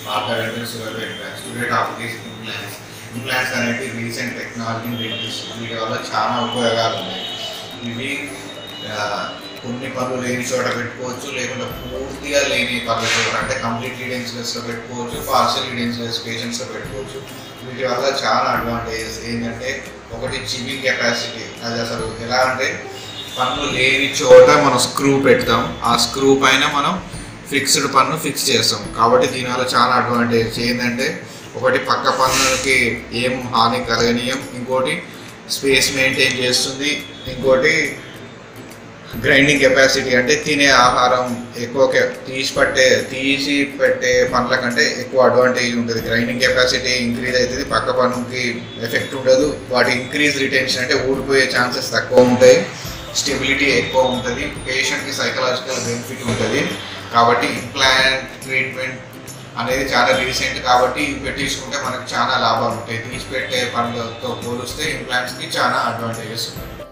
ఆర్థోడెంటల్ sugar implants today topic is implants implants అనేవి recent technology dentist వీటి వల్ల చాలా ఉపయోగాలు ఉన్నాయి ఇవి ఆ, కొన్ని పనులు లేని చోట పెట్టుకోవచ్చు లేకుంటే పూర్తిగా లేని పనుల చోట అంటే కంప్లీట్లీ డెన్స్లెస్లో పెట్టుకోవచ్చు పార్షియల్ డెన్స్లెస్ పేషెంట్స్లో పెట్టుకోవచ్చు వీటి వల్ల చాలా అడ్వాంటేజెస్ ఏంటంటే ఒకటి చివింగ్ కెపాసిటీ అది అసలు ఎలా అంటే పన్ను లేని చోట మనం స్క్రూ పెడతాం ఆ స్క్రూ పైన మనం ఫిక్స్డ్ పన్ను ఫిక్స్ చేస్తాం కాబట్టి దీనివల్ల చాలా అడ్వాంటేజ్ ఏంటంటే ఒకటి పక్క పన్నుకి ఏం హాని కలగనీయం ఇంకోటి స్పేస్ మెయింటైన్ చేస్తుంది ఇంకోటి గ్రైండింగ్ కెపాసిటీ అంటే తినే ఆహారం ఎక్కువ కె- తీసి పట్టే తీసి పెట్టే పనుల కంటే ఎక్కువ అడ్వాంటేజ్ ఉంటుంది గ్రైండింగ్ కెపాసిటీ ఇంక్రీజ్ అవుతుంది పక్క పనుకి ఎఫెక్ట్ ఉండదు వాటి ఇంక్రీజ్ రిటెన్షన్ అంటే ఊడిపోయే ఛాన్సెస్ తక్కువ ఉంటాయి స్టెబిలిటీ ఎక్కువ ఉంటుంది పేషెంట్కి సైకలాజికల్ బెనిఫిట్ ఉంటుంది కాబట్టి ఇంప్లాంట్ ట్రీట్మెంట్ అనేది చాలా రీసెంట్ కాబట్టి ఇవి పెట్టించుకుంటే మనకు చాలా లాభాలు ఉంటాయి తీసి పెట్టే పనులతో పోలిస్తే ఇంప్లాంట్స్కి చాలా అడ్వాంటేజెస్ ఉంటాయి